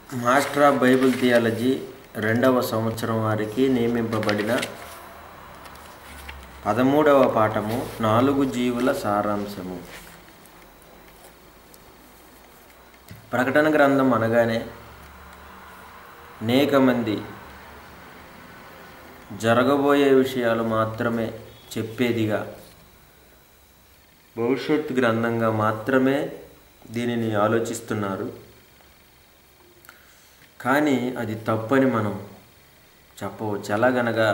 master of Bible theology రెండవ సంవత్సరం వారికి నియమింపబడిన పదమూడవ పాఠము నాలుగు జీవుల సారాంశము ప్రకటన గ్రంథం అనగానే అనేక మంది జరగబోయే విషయాలు మాత్రమే చెప్పేదిగా భవిష్యత్ గ్రంథంగా మాత్రమే దీనిని ఆలోచిస్తున్నారు కానీ అది తప్పని మనం చెప్పవచ్చు ఎలాగనగా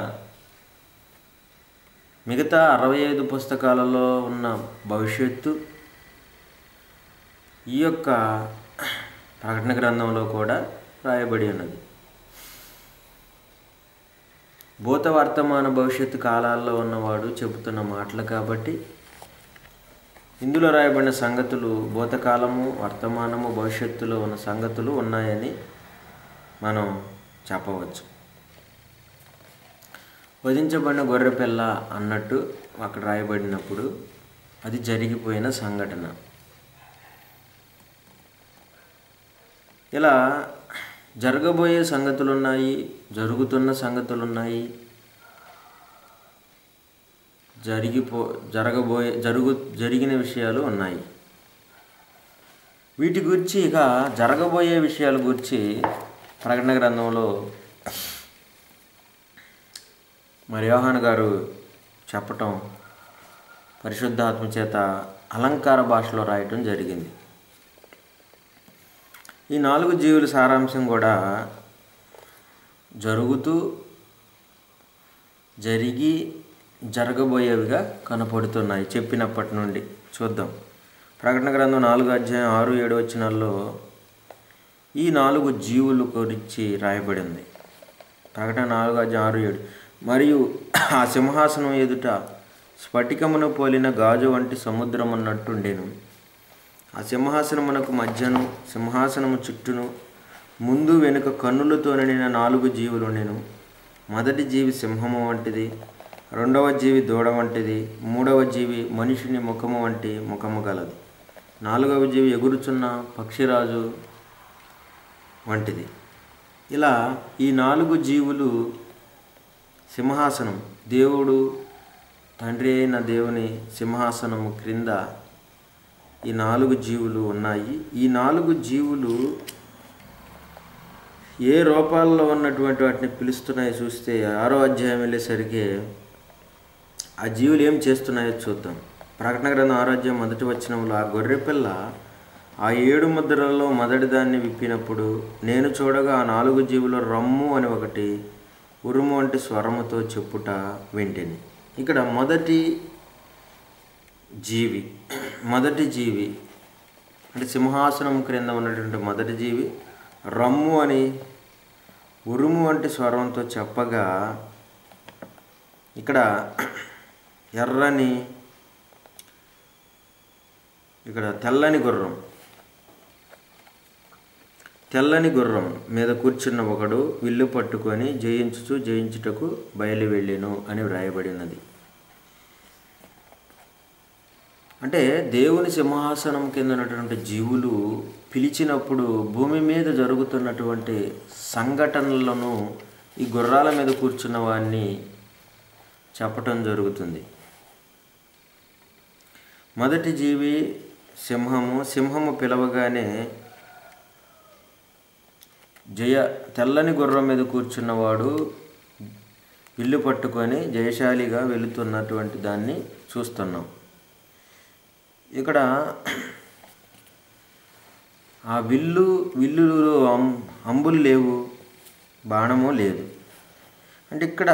మిగతా అరవై ఐదు పుస్తకాలలో ఉన్న భవిష్యత్తు ఈ యొక్క ప్రకటన గ్రంథంలో కూడా రాయబడి ఉన్నది భూత వర్తమాన భవిష్యత్తు కాలాల్లో ఉన్నవాడు చెబుతున్న మాటలు కాబట్టి ఇందులో రాయబడిన సంగతులు భూతకాలము వర్తమానము భవిష్యత్తులో ఉన్న సంగతులు ఉన్నాయని మనం చెప్పవచ్చు వధించబడిన గొర్రెపిల్ల అన్నట్టు అక్కడ రాయబడినప్పుడు అది జరిగిపోయిన సంఘటన ఇలా జరగబోయే సంగతులు ఉన్నాయి జరుగుతున్న సంగతులు ఉన్నాయి జరిగిపో జరగబోయే జరుగు జరిగిన విషయాలు ఉన్నాయి వీటి గురించి ఇక జరగబోయే విషయాల గురించి ప్రకటన గ్రంథంలో మరి యోహాన్ గారు చెప్పటం పరిశుద్ధాత్మ చేత అలంకార భాషలో రాయటం జరిగింది ఈ నాలుగు జీవుల సారాంశం కూడా జరుగుతూ జరిగి జరగబోయేవిగా కనపడుతున్నాయి చెప్పినప్పటి నుండి చూద్దాం ప్రకటన గ్రంథం నాలుగు అధ్యాయం ఆరు ఏడు వచనాల్లో ఈ నాలుగు జీవుల గురించి రాయబడింది ప్రకటన నాలుగు అధ్యాయం ఆరు ఏడు మరియు ఆ సింహాసనం ఎదుట స్ఫటికమును పోలిన గాజు వంటి సముద్రం అన్నట్టుండేను ఆ సింహాసనమునకు మధ్యను సింహాసనము చుట్టూను ముందు వెనుక కన్నులతో నిండిన నాలుగు జీవులు నేను మొదటి జీవి సింహము వంటిది రెండవ జీవి దూడ వంటిది మూడవ జీవి మనిషిని ముఖము వంటి ముఖము గలది నాలుగవ జీవి ఎగురుచున్న పక్షిరాజు వంటిది ఇలా ఈ నాలుగు జీవులు సింహాసనం దేవుడు తండ్రి అయిన దేవుని సింహాసనము క్రింద ఈ నాలుగు జీవులు ఉన్నాయి ఈ నాలుగు జీవులు ఏ రూపాల్లో ఉన్నటువంటి వాటిని పిలుస్తున్నాయో చూస్తే ఆరో అధ్యాయం వెళ్ళేసరికి ఆ జీవులు ఏం చేస్తున్నాయో చూద్దాం ప్రకటన గ్రంథం ఆరోగ్యం మొదటి వచ్చినంలో ఆ గొర్రెపిల్ల ఆ ఏడు ముద్రలలో మొదటి దాన్ని విప్పినప్పుడు నేను చూడగా ఆ నాలుగు జీవుల రమ్ము అని ఒకటి ఉరుము వంటి స్వరముతో చెప్పుట వింటిని ఇక్కడ మొదటి జీవి మొదటి జీవి అంటే సింహాసనం క్రింద ఉన్నటువంటి మొదటి జీవి రమ్ము అని ఉరుము వంటి స్వరంతో చెప్పగా ఇక్కడ ఎర్రని ఇక్కడ తెల్లని గుర్రం తెల్లని గుర్రం మీద కూర్చున్న ఒకడు విల్లు పట్టుకొని జయించుచు జయించుటకు బయలు వెళ్ళెను అని వ్రాయబడినది అంటే దేవుని సింహాసనం కింద ఉన్నటువంటి జీవులు పిలిచినప్పుడు భూమి మీద జరుగుతున్నటువంటి సంఘటనలను ఈ గుర్రాల మీద కూర్చున్న వాడిని చెప్పటం జరుగుతుంది మొదటి జీవి సింహము సింహము పిలవగానే జయ తెల్లని గుర్రం మీద కూర్చున్నవాడు ఇల్లు పట్టుకొని జయశాలిగా వెళుతున్నటువంటి దాన్ని చూస్తున్నాం ఇక్కడ ఆ విల్లు విల్లులో అం అంబులు లేవు బాణము లేదు అంటే ఇక్కడ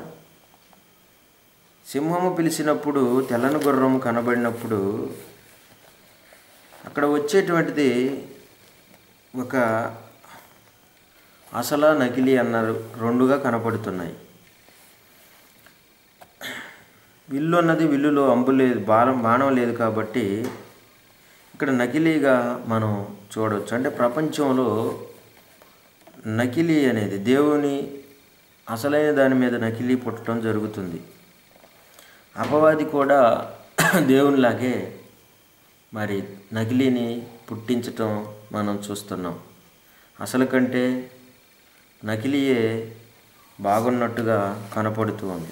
సింహము పిలిచినప్పుడు తెల్లని గుర్రం కనబడినప్పుడు అక్కడ వచ్చేటువంటిది ఒక అసల నకిలీ అన్నారు రెండుగా కనపడుతున్నాయి విల్లు అన్నది విల్లులో అంబు లేదు బాణం బాణం లేదు కాబట్టి ఇక్కడ నకిలీగా మనం చూడవచ్చు అంటే ప్రపంచంలో నకిలీ అనేది దేవుని అసలైన దాని మీద నకిలీ పుట్టడం జరుగుతుంది అపవాది కూడా దేవునిలాగే మరి నకిలీని పుట్టించటం మనం చూస్తున్నాం అసలు కంటే నకిలీయే బాగున్నట్టుగా కనపడుతూ ఉంది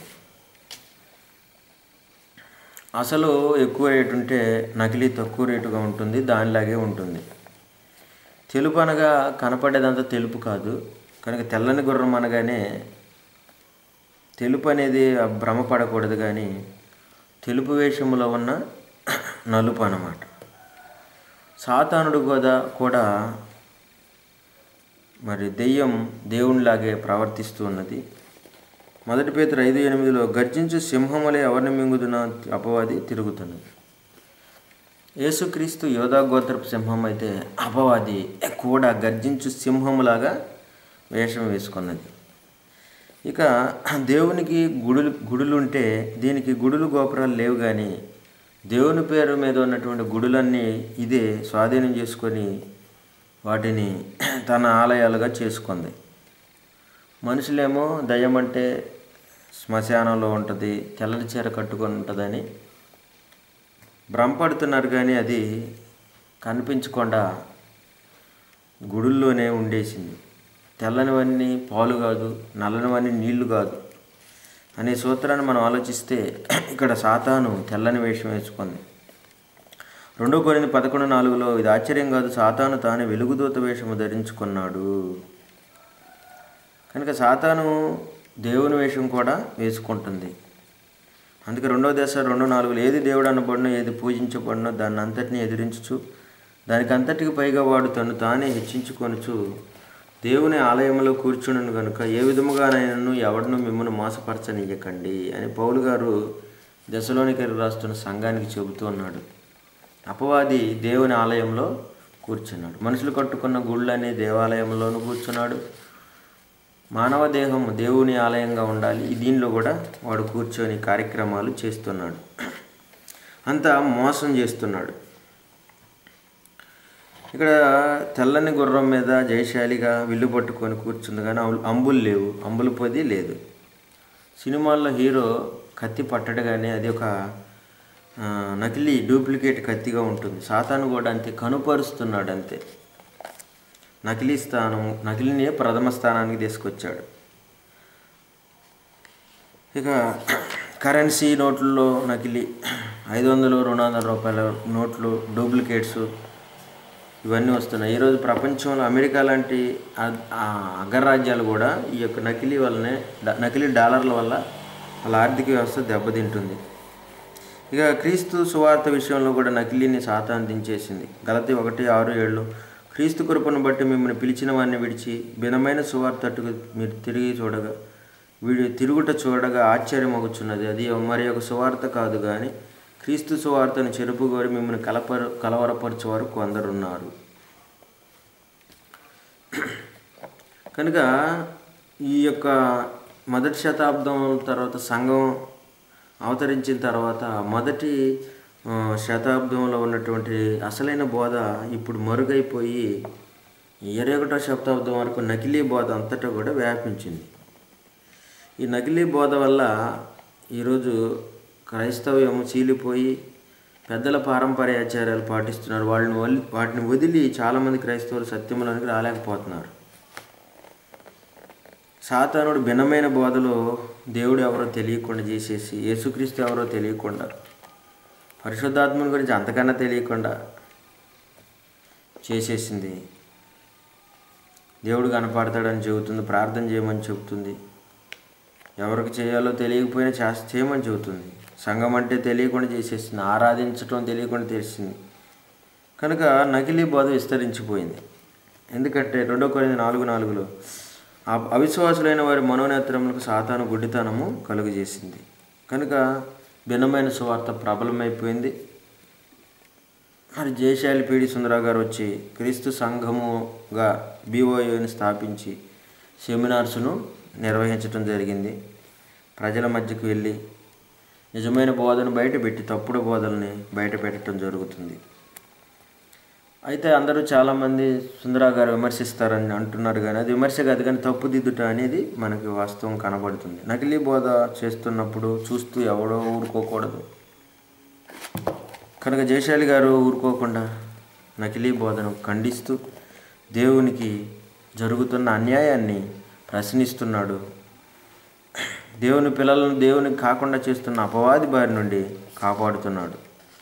అసలు ఎక్కువ రేటు ఉంటే నకిలీ తక్కువ రేటుగా ఉంటుంది దానిలాగే ఉంటుంది తెలుపు అనగా కనపడేదంతా తెలుపు కాదు కనుక తెల్లని గుర్రం అనగానే తెలుపు అనేది భ్రమపడకూడదు కానీ తెలుపు వేషములో ఉన్న నలుపు అన్నమాట సాతానుడు కూడా కూడా మరి దెయ్యం దేవునిలాగే ప్రవర్తిస్తూ ఉన్నది మొదటి పేతురు ఐదు ఎనిమిదిలో గర్జించు సింహములే ఎవరిని మింగుదున అపవాది తిరుగుతున్నది యేసుక్రీస్తు యోధా గోత్రపు సింహం అయితే అపవాది కూడా గర్జించు సింహములాగా వేషం వేసుకున్నది ఇక దేవునికి గుడులు గుడులు ఉంటే దీనికి గుడులు గోపురాలు లేవు కానీ దేవుని పేరు మీద ఉన్నటువంటి గుడులన్నీ ఇదే స్వాధీనం చేసుకొని వాటిని తన ఆలయాలుగా చేసుకుంది మనుషులేమో దయ్యం అంటే శ్మశానంలో ఉంటుంది తెల్లటి చీర కట్టుకొని ఉంటుందని భ్రమపడుతున్నారు కానీ అది కనిపించకుండా గుడుల్లోనే ఉండేసింది తెల్లనివన్నీ పాలు కాదు నల్లనివన్నీ నీళ్లు కాదు అనే సూత్రాన్ని మనం ఆలోచిస్తే ఇక్కడ సాతాను తెల్లని వేషం వేసుకుంది రెండో కొరింది పదకొండు నాలుగులో ఇది ఆశ్చర్యం కాదు సాతాను తాను వెలుగుదూత వేషము ధరించుకున్నాడు కనుక సాతాను దేవుని వేషం కూడా వేసుకుంటుంది అందుకే రెండో దశ రెండు నాలుగులో ఏది దేవుడు అనబడినో ఏది పూజించబడినో దాన్ని అంతటిని ఎదిరించుచు దానికి అంతటికి పైగా వాడు తను తానే హెచ్చించుకొనుచు దేవుని ఆలయంలో కూర్చున్నాను కనుక ఏ విధముగానైనాను ఎవడను మిమ్మల్ని మోసపరచనీయకండి అని పౌలు గారు దశలోనికి రాస్తున్న సంఘానికి చెబుతూ ఉన్నాడు అపవాది దేవుని ఆలయంలో కూర్చున్నాడు మనుషులు కట్టుకున్న గుళ్ళని దేవాలయంలోనూ కూర్చున్నాడు మానవ దేహం దేవుని ఆలయంగా ఉండాలి దీనిలో కూడా వాడు కూర్చొని కార్యక్రమాలు చేస్తున్నాడు అంతా మోసం చేస్తున్నాడు ఇక్కడ తెల్లని గుర్రం మీద జయశాలిగా విల్లు పట్టుకొని కూర్చుంది కానీ అం- అంబులు లేవు అంబుల పొది లేదు సినిమాల్లో హీరో కత్తి పట్టడగానే అది ఒక ఆ, నకిలీ డూప్లికేట్ కత్తిగా ఉంటుంది సాతాను కూడా అంతే కనుపరుస్తున్నాడు అంతే నకిలీ స్థానం నకిలీని ప్రథమ స్థానానికి తీసుకొచ్చాడు ఇక కరెన్సీ నోట్లలో నకిలీ ఐదు వందలు రెండు వందల రూపాయల నోట్లు డూప్లికేట్స్ ఇవన్నీ వస్తున్నాయి ఈరోజు ప్రపంచంలో అమెరికా లాంటి అ- ఆ అగ్రరాజ్యాలు కూడా ఈ యొక్క నకిలీ వల్లనే డ- నకిలీ డాలర్ల వల్ల వాళ్ళ ఆర్థిక వ్యవస్థ దెబ్బతింటుంది ఇక క్రీస్తు సువార్త విషయంలో కూడా నకిలీని సాతాను దించేసింది గలతి ఒకటి ఆరు ఏళ్ళు క్రీస్తు కృపను బట్టి మిమ్మల్ని పిలిచిన వారిని విడిచి భిన్నమైన సువార్తట్టుకు మీరు తిరిగి చూడగా వీడి తిరుగుట చూడగా ఆశ్చర్యమగుచున్నది అది మరి ఒక సువార్త కాదు కానీ క్రీస్తు సువార్తను చెరుపుగోరి మిమ్మల్ని కలపరు కలవరపరచేవారు కొందరున్నారు కనుక ఈ యొక్క మొదటి శతాబ్దం తర్వాత సంఘం అవతరించిన తర్వాత మొదటి ఆ, శతాబ్దంలో ఉన్నటువంటి అసలైన బోధ ఇప్పుడు మరుగైపోయి ఇరవై ఒకటో శతాబ్దం వరకు నకిలీ బోధ అంతటా కూడా వ్యాపించింది ఈ నకిలీ బోధ వల్ల ఈరోజు క్రైస్తవ్యం చీలిపోయి పెద్దల పారంపర్యాచారాలు పాటిస్తున్నారు వాళ్ళని వలి వాటిని వదిలి చాలామంది క్రైస్తవులు సత్యములోనికి రాలేకపోతున్నారు సాతానుడు భిన్నమైన బోధలో దేవుడు ఎవరో తెలియకుండా చేసేసి యేసుక్రీస్తు ఎవరో తెలియకుండా పరిశుద్ధాత్మని గురించి అంతకన్నా తెలియకుండా చేసేసింది దేవుడు కనపడతాడని చెబుతుంది ప్రార్థన చేయమని చెబుతుంది ఎవరికి చేయాలో తెలియకపోయినా చేస్త చేయమని చెబుతుంది సంఘం అంటే తెలియకుండా చేసేసింది ఆరాధించటం తెలియకుండా తెలిసింది కనుక నకిలీ బోధ విస్తరించిపోయింది ఎందుకంటే రెండో కొరింది నాలుగు నాలుగులో ఆ అవిశ్వాసులైన వారి మనోనేత్రములకు సాతాను గుడ్డితనము కలుగజేసింది కనుక భిన్నమైన సువార్త ప్రబలమైపోయింది మరి జయశాలి పీడి సుందరరావు గారు వచ్చి క్రీస్తు సంఘముగా బీఓఏని స్థాపించి సెమినార్స్ను నిర్వహించడం జరిగింది ప్రజల మధ్యకు వెళ్ళి నిజమైన బోధన బయట పెట్టి తప్పుడు బోధనని బయట పెట్టడం జరుగుతుంది అయితే అందరూ చాలామంది సుందరరావు గారు విమర్శిస్తారని అంటున్నారు కానీ అది విమర్శ కాదు కానీ తప్పుదిద్దుట అనేది మనకి వాస్తవం కనబడుతుంది నకిలీ బోధ చేస్తున్నప్పుడు చూస్తూ ఎవడో ఊరుకోకూడదు కనుక జయశాలి గారు ఊరుకోకుండా నకిలీ బోధను ఖండిస్తూ దేవునికి జరుగుతున్న అన్యాయాన్ని ప్రశ్నిస్తున్నాడు దేవుని పిల్లలను దేవునికి కాకుండా చేస్తున్న అపవాది బారి నుండి కాపాడుతున్నాడు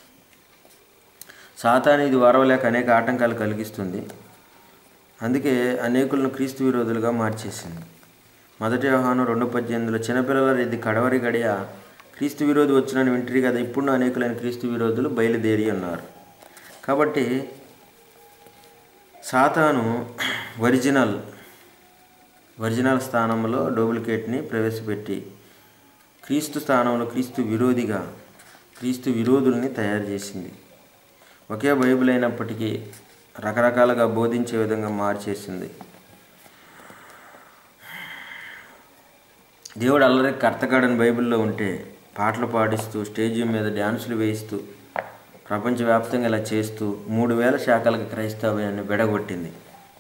సాతాను ఇది వరవలేక అనేక ఆటంకాలు కలిగిస్తుంది అందుకే అనేకులను క్రీస్తు విరోధులుగా మార్చేసింది మొదటి వ్యవహారం రెండు పద్దెనిమిదిలో చిన్నపిల్లల ఇది కడవరి గడియ క్రీస్తు విరోధి వచ్చినని వింటారు కదా ఇప్పుడు అనేకులైన క్రీస్తు విరోధులు బయలుదేరి ఉన్నారు కాబట్టి సాతాను ఒరిజినల్ ఒరిజినల్ స్థానంలో డూప్లికేట్ని ప్రవేశపెట్టి క్రీస్తు స్థానంలో క్రీస్తు విరోధిగా క్రీస్తు విరోధుల్ని తయారు చేసింది ఒకే బైబిల్ అయినప్పటికీ రకరకాలుగా బోధించే విధంగా మార్చేసింది దేవుడు అల్లరి కర్తగాడని బైబిల్లో ఉంటే పాటలు పాడిస్తూ స్టేజి మీద డ్యాన్సులు వేయిస్తూ ప్రపంచవ్యాప్తంగా ఇలా చేస్తూ మూడు వేల శాఖలకు క్రైస్తవ్యాన్ని బెడగొట్టింది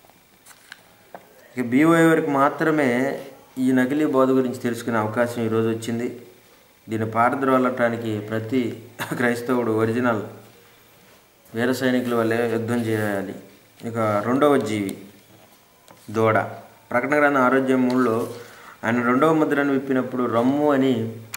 ఇక బీఓఏ వరకు మాత్రమే ఈ నకిలీ బోధ గురించి తెలుసుకునే అవకాశం ఈరోజు వచ్చింది దీన్ని పారద్రోలటానికి ప్రతి క్రైస్తవుడు ఒరిజినల్ వీర సైనికుల వల్లే యుద్ధం చేయాలి ఇక రెండవ జీవి దూడ ప్రకటన గ్రంథం ఆరోగ్యం మూడులో ఆయన రెండవ ముద్రను విప్పినప్పుడు రమ్ము అని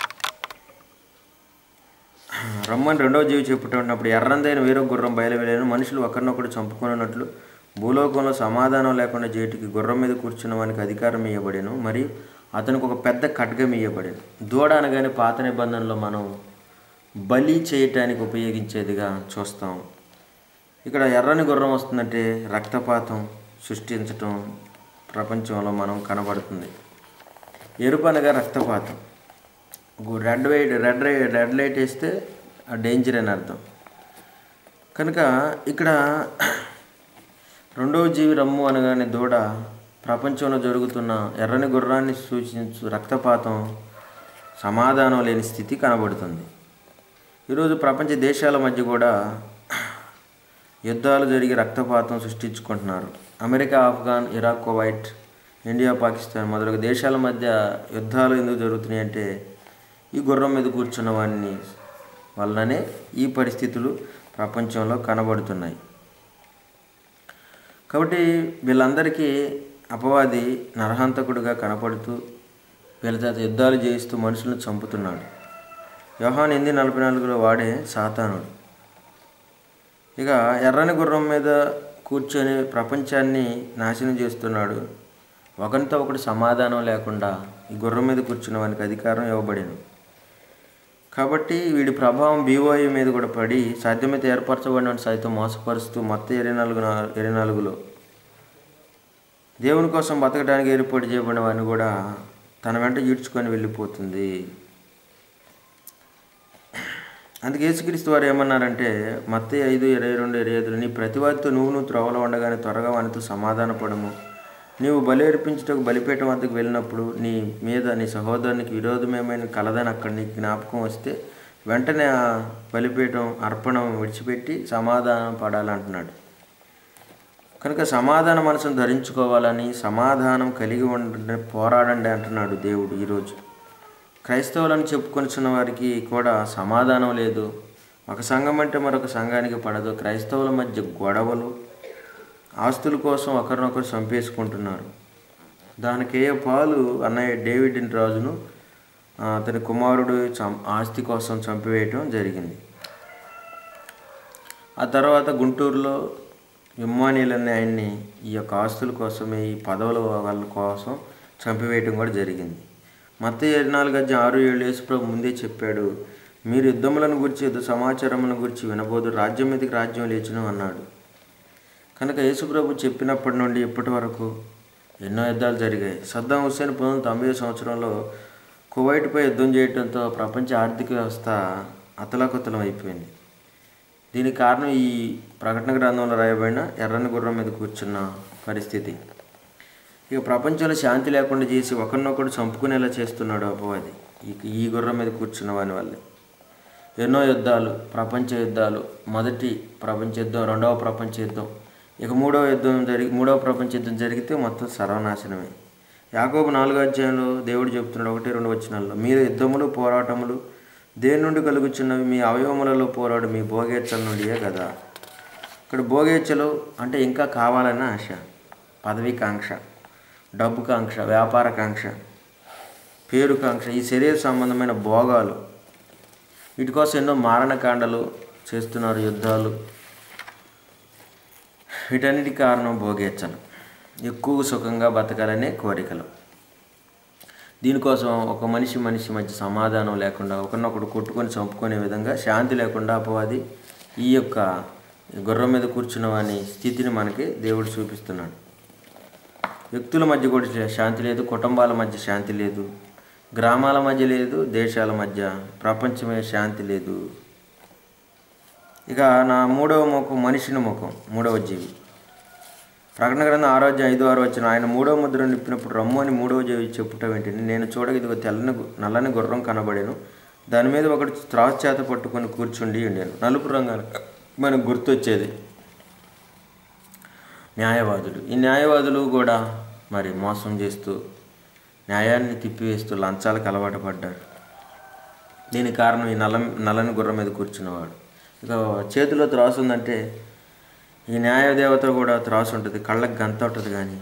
రమ్ము అని రెండవ జీవి చెప్పుతున్నప్పుడు ఎర్రందైన వేరో గుర్రం బయలువెళ్ళాను మనుషులు ఒకరినొకరు చంపుకున్నట్లు భూలోకంలో సమాధానం లేకుండా జేటికి గుర్రం మీద కూర్చున్న వానికి అధికారం ఇవ్వబడేను మరియు అతనికి ఒక పెద్ద ఖడ్గం ఇవ్వబడేను దూడ అనగానే పాత నిబంధనలో మనం బలి చేయటానికి ఉపయోగించేదిగా చూస్తాం ఇక్కడ ఎర్రని గుర్రం వస్తుందంటే రక్తపాతం సృష్టించటం ప్రపంచంలో మనం కనబడుతుంది ఎరుపు అనగా రక్తపాతం గు- రెడ్ వైట్ రెడ్ రై రెడ్ లైట్ వేస్తే ఆ డేంజర్ అని అర్థం కనుక ఇక్కడ రెండవ జీవి రమ్ము అనగానే దూడ ప్రపంచంలో జరుగుతున్న ఎర్రని గుర్రాన్ని సూచించు రక్తపాతం సమాధానం లేని స్థితి కనబడుతుంది ఈరోజు ప్రపంచ దేశాల మధ్య కూడా యుద్ధాలు జరిగి రక్తపాతం సృష్టించుకుంటున్నారు America Afghan Iraq Kuwait India Pakistan మొదలగు దేశాల మధ్య యుద్ధాలు ఎందుకు జరుగుతున్నాయి అంటే ఈ గుర్రం మీద కూర్చున్న వాడిని వలననే ఈ పరిస్థితులు ప్రపంచంలో కనబడుతున్నాయి కాబట్టి వీళ్ళందరికీ అపవాది నరహంతకుడిగా కనపడుతూ వీళ్ళ చేత యుద్ధాలు చేయిస్తూ మనుషులను చంపుతున్నాడు యోహాన్ ఎనిమిది నలభై నాలుగులో వాడే సాతానుడు ఇక ఎర్రని గుర్రం మీద కూర్చొని ప్రపంచాన్ని నాశనం చేస్తున్నాడు ఒకరితో ఒకటి సమాధానం లేకుండా ఈ గుర్రం మీద కూర్చున్న వానికి అధికారం ఇవ్వబడింది కాబట్టి వీడి ప్రభావం బీఓఐ మీద కూడా పడి సాధ్యమైతే ఏర్పరచబడిన సైతం మోసపరుస్తూ మొత్తం ఇరవై నాలుగు నా- ఇరవై నాలుగులో దేవుని కోసం బతకడానికి ఏర్పాటు చేయబడిన వాడిని కూడా తన వెంట ఈడ్చుకొని వెళ్ళిపోతుంది అందుకే యేసుక్రీస్తు వారు ఏమన్నారంటే మత్తయి ఐదు ఇరవై రెండు ఇరవై ఐదులో నీ ప్రతివాదితో నువ్వు నువ్వు త్రోవలో ఉండగానే త్వరగా వానితో సమాధానపడము నీవు బలి అర్పించుటకు బలిపీఠం వద్దకు వెళ్ళినప్పుడు నీ మీద నీ సహోదరునికి విరోధమేమైనా కలదని అక్కడ నీకు జ్ఞాపకం వస్తే వెంటనే ఆ బలిపీఠం అర్పణం విడిచిపెట్టి సమాధానం పడాలంటున్నాడు కనుక సమాధాన మనసును ధరించుకోవాలని సమాధానం కలిగి ఉండండి పోరాడండి అంటున్నాడు దేవుడు ఈరోజు క్రైస్తవులను చెప్పుకొనిచున్న వారికి కూడా సమాధానం లేదు ఒక సంఘం అంటే మరొక సంఘానికి పడదు క్రైస్తవుల మధ్య గొడవలు ఆస్తుల కోసం ఒకరినొకరు చంపేసుకుంటున్నారు దానికి ఏ పాలు అన్నయ్య డేవిడ్ రాజును ఆ, అతని కుమారుడు చం ఆస్తి కోసం చంపివేయటం జరిగింది ఆ తర్వాత గుంటూరులో ఇమ్మానీలనే ఆయన్ని ఈ యొక్క ఆస్తుల కోసమే ఈ పదవుల వాళ్ళ కోసం చంపివేయటం కూడా జరిగింది మత ఇరవై నాలుగు అధ్యాయం ఆరు ఏళ్ళు యేసుప్రభు ముందే చెప్పాడు మీరు యుద్ధములను గురించి యుద్ధ సమాచారములను గురించి వినబోదు రాజ్యం మీదకి రాజ్యం లేచును అన్నాడు కనుక యేసుప్రభు చెప్పినప్పటి నుండి ఇప్పటి వరకు ఎన్నో యుద్ధాలు జరిగాయి సద్దాం హుస్సేన్ పంతొమ్మిది వందల తొంభై సంవత్సరంలో కువైట్పై యుద్ధం చేయడంతో ప్రపంచ ఆర్థిక వ్యవస్థ అతలాకుతలం అయిపోయింది దీనికి కారణం ఈ ప్రకటన గ్రంథంలో రాయబడిన ఎర్రని గుర్రం మీద కూర్చున్న పరిస్థితి ఇక ప్రపంచంలో శాంతి లేకుండా చేసి ఒకరినొకడు చంపుకునేలా చేస్తున్నాడు అపవాది ఇక ఈ గుర్రం మీద కూర్చున్న వాని వల్లే ఎన్నో యుద్ధాలు ప్రపంచ యుద్ధాలు మొదటి ప్రపంచ యుద్ధం రెండవ ప్రపంచ యుద్ధం ఇక మూడవ యుద్ధం జరిగి మూడవ ప్రపంచ యుద్ధం జరిగితే మొత్తం సర్వనాశనమే యాకోబు నాలుగో అధ్యాయంలో దేవుడు చెప్తున్నాడు ఒకటి రెండు వచనాల్లో మీరు యుద్ధములు పోరాటములు దేని నుండి కలుగుచున్నవి మీ అవయవములలో పోరాడు మీ భోగేచ్చల నుండియే కదా ఇక్కడ భోగేచ్చలు అంటే ఇంకా కావాలన్న ఆశ పదవీకాంక్ష డబ్బు కాంక్ష వ్యాపార కాంక్ష పేరు కాంక్ష ఈ శరీర సంబంధమైన భోగాలు వీటి కోసం ఎన్నో మారణకాండలు చేస్తున్నారు యుద్ధాలు వీటన్నిటి కారణం భోగేచ్చలు ఎక్కువ సుఖంగా బతకాలనే కోరికలు దీనికోసం ఒక మనిషి మనిషి మధ్య సమాధానం లేకుండా ఒకరినొకడు కొట్టుకొని చంపుకునే విధంగా శాంతి లేకుండా అపవాది ఈ యొక్క గుర్రం మీద కూర్చున్న వాని స్థితిని మనకి దేవుడు చూపిస్తున్నాడు వ్యక్తుల మధ్య కూడా శాంతి లేదు కుటుంబాల మధ్య శాంతి లేదు గ్రామాల మధ్య లేదు దేశాల మధ్య ప్రపంచమే శాంతి లేదు ఇక నా మూడవ ముఖం మనిషిని ముఖం మూడవ జీవి ప్రకటన గ్రంథం ఆరోగ్యం ఐదు ఆరు వచ్చిన ఆయన మూడవ ముద్ర నిప్పినప్పుడు రమ్ము అని మూడవ జీవి చెప్పుట ఏంటంటే నేను చూడగా ఇదిగో తెల్లని గు- నల్లని గుర్రం కనబడాను దాని మీద ఒకటి త్రాసు చేత పట్టుకొని కూర్చుండి ఉండాను నలుపు రంగు మనకు గుర్తొచ్చేది న్యాయవాదులు ఈ న్యాయవాదులు కూడా మరి మోసం చేస్తూ న్యాయాన్ని తిప్పివేస్తూ లంచాలకు అలవాటు పడ్డారు దీనికి కారణం ఈ నల్ల నల్లని గుర్రం మీద కూర్చున్నవాడు ఇక చేతిలో త్రాసు ఉందంటే ఈ న్యాయదేవత కూడా త్రాసు ఉంటుంది కళ్ళకి గంత ఉంటుంది కానీ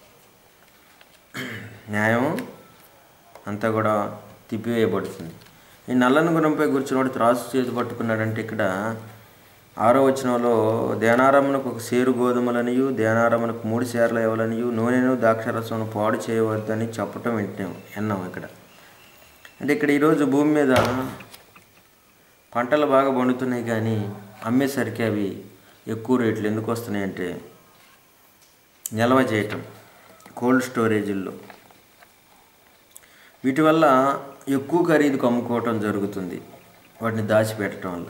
న్యాయం అంతా కూడా తిప్పివేయబడుతుంది ఈ నల్లని గుర్రంపై కూర్చున్నవాడు త్రాసు చేతి పట్టుకున్నాడంటే ఇక్కడ ఆరో వచనంలో ధ్యానారమునకు ఒక సేరు గోధుమలనియు ధ్యానారమునకు మూడు సేర్ల ఇవ్వాలనియు నూనెను ద్రాక్షరసమును పాడు చేయవద్దని చెప్పటం వింటాం విన్నాం ఇక్కడ అంటే ఇక్కడ ఈరోజు భూమి మీద పంటలు బాగా పండుతున్నాయి కానీ అమ్మేసరికి అవి ఎక్కువ రేట్లు ఎందుకు వస్తున్నాయి అంటే నిల్వ చేయటం కోల్డ్ స్టోరేజీల్లో వీటి వల్ల ఎక్కువ ఖరీదుకు అమ్ముకోవటం జరుగుతుంది వాటిని దాచిపెట్టడం వల్ల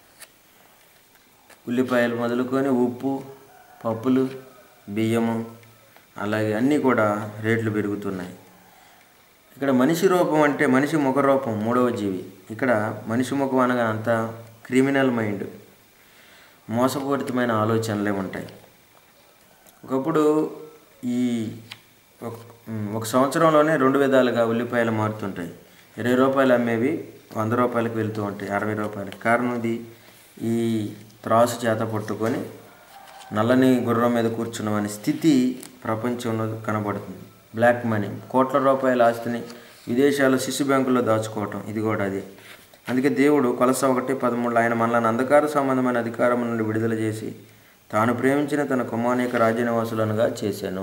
ఉల్లిపాయలు మొదలుకొని ఉప్పు పప్పులు బియ్యము అలాగే అన్నీ కూడా రేట్లు పెరుగుతున్నాయి ఇక్కడ మనిషి రూపం అంటే మనిషి ముఖ రూపం మూడవ జీవి ఇక్కడ మనిషి ముఖం అనగా అంతా క్రిమినల్ మైండ్ మోసపూరితమైన ఆలోచనలే ఉంటాయి ఒకప్పుడు ఈ ఒక ఉమ్, ఒక సంవత్సరంలోనే రెండు విధాలుగా ఉల్లిపాయలు మారుతుంటాయి ఇరవై రూపాయలు అమ్మేవి వంద రూపాయలకు వెళ్తూ ఉంటాయి అరవై రూపాయలకి కారణం ఇది ఈ త్రాసు చేత పట్టుకొని నల్లని గుర్రం మీద కూర్చున్నామనే స్థితి ప్రపంచంలో కనబడుతుంది బ్లాక్ మనీ కోట్ల రూపాయల ఆస్తిని విదేశాల్లో శిశు బ్యాంకుల్లో దాచుకోవటం ఇది కూడా అదే అందుకే దేవుడు కొలస ఒకటి పదమూడు ఆయన మనల్ని అంధకార సంబంధమైన అధికారం నుండి విడుదల చేసి తాను ప్రేమించిన తన కుమారేక రాజ్యనివాసులనుగా చేశాను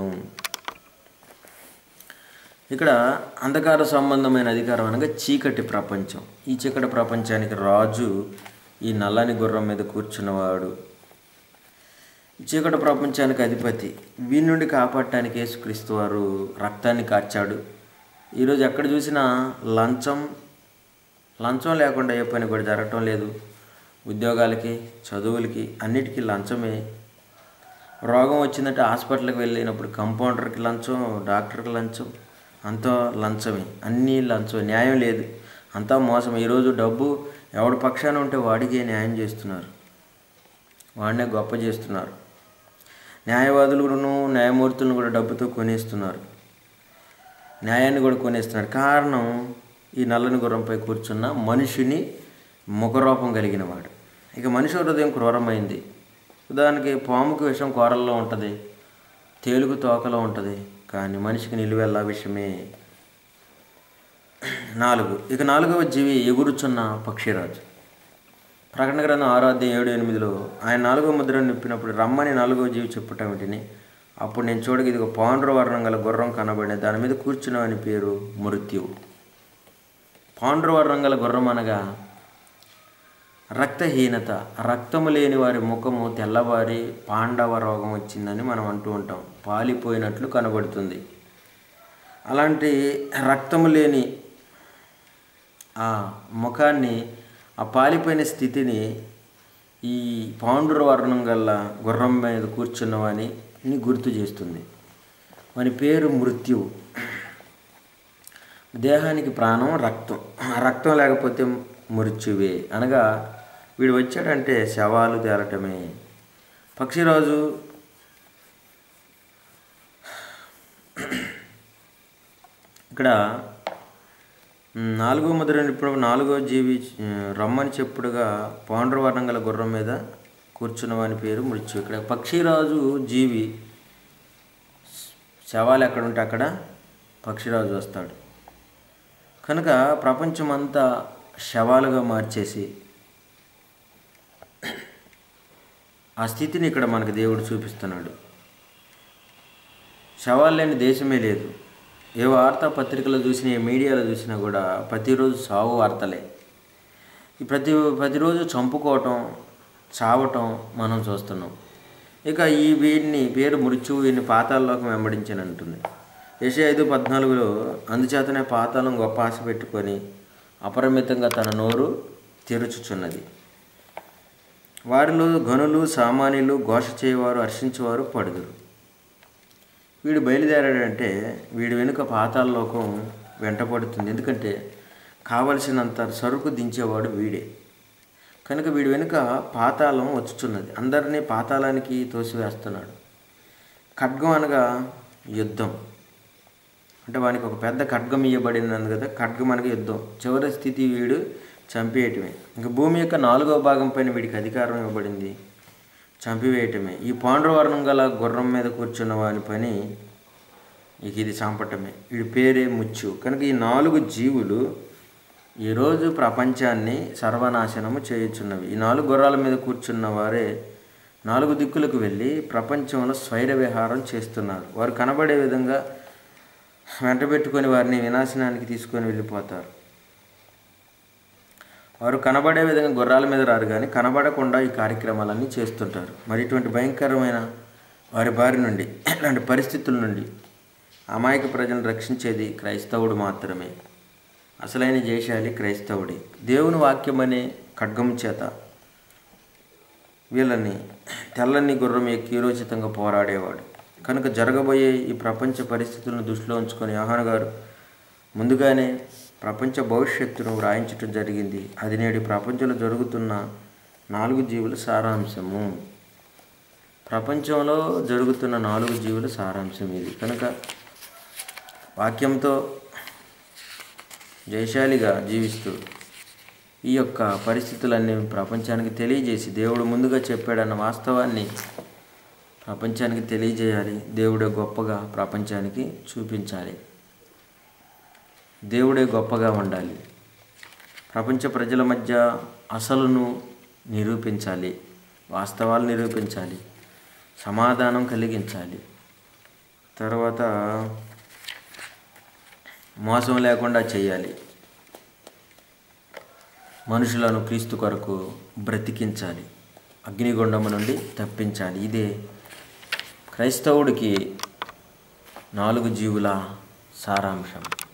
ఇక్కడ అంధకార సంబంధమైన అధికారం అనగా చీకటి ప్రపంచం ఈ చీకటి ప్రపంచానికి రాజు ఈ నల్లని గుర్రం మీద కూర్చున్నవాడు ఈ చీకటి ప్రపంచానికి అధిపతి వీరి నుండి కాపాడటానికి యేసుక్రీస్తు వారు రక్తాన్ని కార్చాడు ఈరోజు ఎక్కడ చూసినా లంచం లంచం లేకుండా ఏ పని కూడా జరగటం లేదు ఉద్యోగాలకి చదువులకి అన్నిటికీ లంచమే రోగం వచ్చిందంటే హాస్పిటల్కి వెళ్ళినప్పుడు కంపౌండర్కి లంచం డాక్టర్కి లంచం అంతా లంచమే అన్నీ లంచం న్యాయం లేదు అంతా మోసం ఈరోజు డబ్బు ఎవడి పక్షాన ఉంటే వాడికే న్యాయం చేస్తున్నారు వాడినే గొప్ప చేస్తున్నారు న్యాయవాదులను న్యాయమూర్తులను కూడా డబ్బుతో కొనేస్తున్నారు న్యాయాన్ని కూడా కొనేస్తున్నారు కారణం ఈ నల్లని గుర్రంపై కూర్చున్న మనిషిని ముఖరూపం కలిగిన వాడు ఇక మనిషి హృదయం క్రూరమైంది ఉదాహరణకి పాముకి విషం కూరల్లో ఉంటుంది తేలుగు తోకలో ఉంటుంది కానీ మనిషికి నిలువెల్లా విషయమే నాలుగు ఇక నాలుగవ జీవి ఎగురుచున్న పక్షిరాజు ప్రకటన గ్రంథం ఆరో అధ్యాయం ఏడు ఎనిమిదిలో ఆయన నాలుగో ముద్రను నింపినప్పుడు రమ్మని నాలుగో జీవి చెప్పుట వింటిని అప్పుడు నేను చూడగా ఇది ఒక పాండ్ర వర్ణం గల గుర్రం కనబడిన దాని మీద కూర్చున్నామని పేరు మృత్యువు పాండ్ర వర్ణం గల గుర్రం అనగా రక్తహీనత రక్తము లేని వారి ముఖము తెల్లవారి పాండవ రోగం వచ్చిందని మనం అంటూ ఉంటాం పాలిపోయినట్లు కనబడుతుంది అలాంటి రక్తము లేని ఆ ముఖాన్ని ఆ పాలిపోయిన స్థితిని ఈ పాండుర వర్ణం గల గుర్రం మీద కూర్చున్నవాని ని గుర్తు చేస్తుంది వాని పేరు మృత్యువు దేహానికి ప్రాణం రక్తం ఆ రక్తం లేకపోతే మృత్యువే అనగా వీడు వచ్చాడంటే శవాలు తేలటమే పక్షిరాజు ఇక్కడ మ్, నాలుగో ముద్ర ఇప్పుడు నాలుగో జీవి ఆ, రమ్మని చెప్పుడుగా పాండ్రవర్ణం గల గుర్రం మీద కూర్చున్న వాని పేరు మృత్యు ఇక్కడ పక్షిరాజు జీవి శవాలు ఎక్కడుంటే అక్కడ పక్షిరాజు వస్తాడు కనుక ప్రపంచమంతా శవాలుగా మార్చేసి ఆ స్థితిని ఇక్కడ మనకు దేవుడు చూపిస్తున్నాడు శవాలు లేని దేశమే లేదు ఏ వార్తాపత్రికలో చూసినా ఏ మీడియాలో చూసినా కూడా ప్రతిరోజు సావు వార్తలే ఈ ప్రతి ప్రతిరోజు చంపుకోవటం చావటం మనం చూస్తున్నాం ఇక ఈ వీడిని పేరు మృత్యువు వీడిని పాతాల్లోకి వెంబడించని అంటుంది యశ ఐదు పద్నాలుగులో అందుచేతనే పాతాళం గొప్ప ఆశ పెట్టుకొని అపరిమితంగా తన నోరు తెరుచుచున్నది వారిలో గనులు సామాన్యులు ఘోష చేయవారు హర్షించేవారు పడుదురు వీడు బయలుదేరాడంటే వీడి వెనుక పాతాళలోకం వెంటపడుతుంది ఎందుకంటే కావలసినంత సరుకు దించేవాడు వీడే కనుక వీడి వెనుక పాతాళం వచ్చుచున్నది అందరినీ పాతాళానికి తోసివేస్తున్నాడు ఖడ్గం అనగా యుద్ధం అంటే వానికి ఒక పెద్ద ఖడ్గం ఇవ్వబడినది కదా ఖడ్గం అనగా యుద్ధం చివరి స్థితి వీడు చంపేయటమే ఇంకా భూమి యొక్క నాలుగో భాగం పైన వీడికి అధికారం ఇవ్వబడింది చంపివేయటమే ఈ పాండ్రవర్ణం గల గుర్రం మీద కూర్చున్న వాని పని ఇక ఇది చంపటమే వీడి పేరే ముచ్చు కనుక ఈ నాలుగు జీవులు ఈరోజు ప్రపంచాన్ని సర్వనాశనము చేయుచున్నవి ఈ నాలుగు గుర్రాల మీద కూర్చున్న వారే నాలుగు దిక్కులకు వెళ్ళి ప్రపంచంలో స్వైర విహారం చేస్తున్నారు వారు కనబడే విధంగా వెంటబెట్టుకొని వారిని వినాశనానికి తీసుకొని వెళ్ళిపోతారు వారు కనబడే విధంగా గుర్రాల మీద రారు కానీ కనబడకుండా ఈ కార్యక్రమాలన్నీ చేస్తుంటారు మరి ఇటువంటి భయంకరమైన వారి బారి నుండి ఇలాంటి పరిస్థితుల నుండి అమాయక ప్రజలను రక్షించేది క్రైస్తవుడు మాత్రమే అసలైన జయశాలి క్రైస్తవుడే దేవుని వాక్యం అనే ఖడ్గం చేత వీళ్ళని తెల్లని గుర్రం ఎక్కి హీరోచితంగా పోరాడేవాడు కనుక జరగబోయే ఈ ప్రపంచ పరిస్థితులను దృష్టిలో ఉంచుకొని యోహాను గారు ముందుగానే ప్రపంచ భవిష్యత్తును వ్రాయించటం జరిగింది అది నేడు ప్రపంచంలో జరుగుతున్న నాలుగు జీవుల సారాంశము ప్రపంచంలో జరుగుతున్న నాలుగు జీవుల సారాంశం ఇది కనుక వాక్యంతో జయశాలిగా జీవిస్తూ ఈ యొక్క పరిస్థితులన్నీ ప్రపంచానికి తెలియజేసి దేవుడు ముందుగా చెప్పాడన్న వాస్తవాన్ని ప్రపంచానికి తెలియజేయాలి దేవుడే గొప్పగా ప్రపంచానికి చూపించాలి దేవుడే గొప్పగా ఉండాలి ప్రపంచ ప్రజల మధ్య అసలును నిరూపించాలి వాస్తవాలు నిరూపించాలి సమాధానం కలిగించాలి తర్వాత మోసం లేకుండా చేయాలి మనుషులను క్రీస్తు కొరకు బ్రతికించాలి అగ్నిగుండము నుండి తప్పించాలి ఇదే క్రైస్తవుడికి నాలుగు జీవుల సారాంశం